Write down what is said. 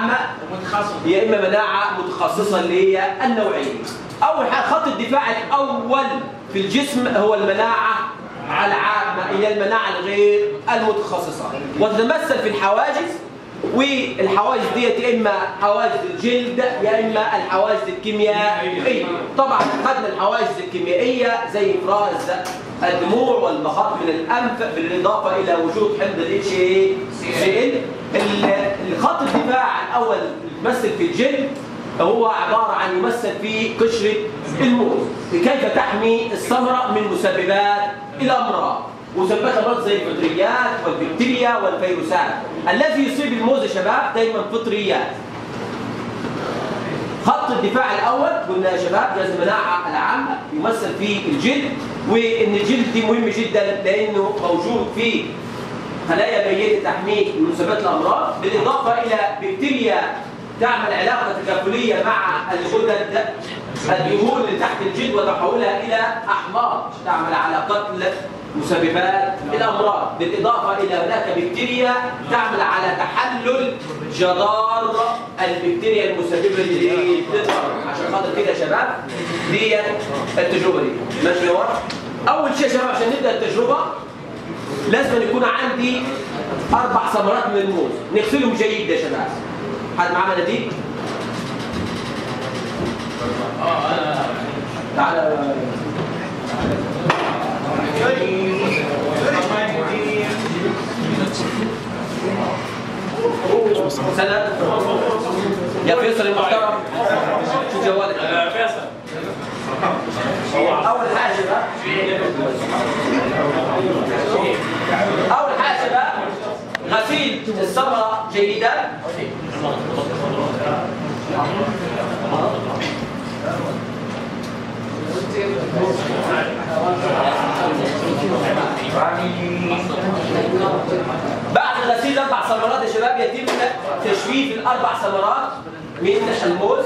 عامه يا اما مناعه متخصصه اللي هي النوعيه اول حاجه خط الدفاع الاول في الجسم هو المناعه العامه هي المناعه الغير المتخصصه وتتمثل في الحواجز والحواجز ديت يا اما حواجز الجلد يا اما الحواجز الكيميائيه طبعا خدنا الحواجز الكيميائيه زي افراز الدموع والمخاط من الانف بالاضافه الى وجود حمض الاتش سي ال الخط الدفاع الاول يمثل في الجلد هو عباره عن يمثل في قشره الموز كيف تحمي الثمره من مسببات الامراض مسببات امراض زي الفطريات والبكتيريا والفيروسات الذي يصيب الموز يا شباب دايما فطريات خط الدفاع الاول قلنا يا شباب جهاز المناعه العامه يمثل في الجلد وان الجلد دي مهم جدا لانه موجود في خلايا ميته تحميه من مسببات الامراض بالاضافه الى بكتيريا تعمل علاقه تكافليه مع الغدد الدهون اللي تحت الجلد وتحولها الى احماض تعمل على قتل مسببات الامراض بالاضافه الى هناك بكتيريا تعمل على تحلل جدار البكتيريا المسببه للضرر عشان خاطر كده يا شباب دي التجربه دي ماشي يا ورا اول شيء يا شباب عشان نبدا التجربه لازم يكون عندي اربع ثمرات من الموز نغسلهم جيد يا شباب حد معاه مناديل؟ اه انا تعالى سند يا فيصل المحترم شو جوالك فيصل اول حاجه بقى اول حاجه بقى غسيل الثمره جيدا بعد غسيل اربع ثمرات يا شباب يتم تجفيف الاربع ثمرات من الموز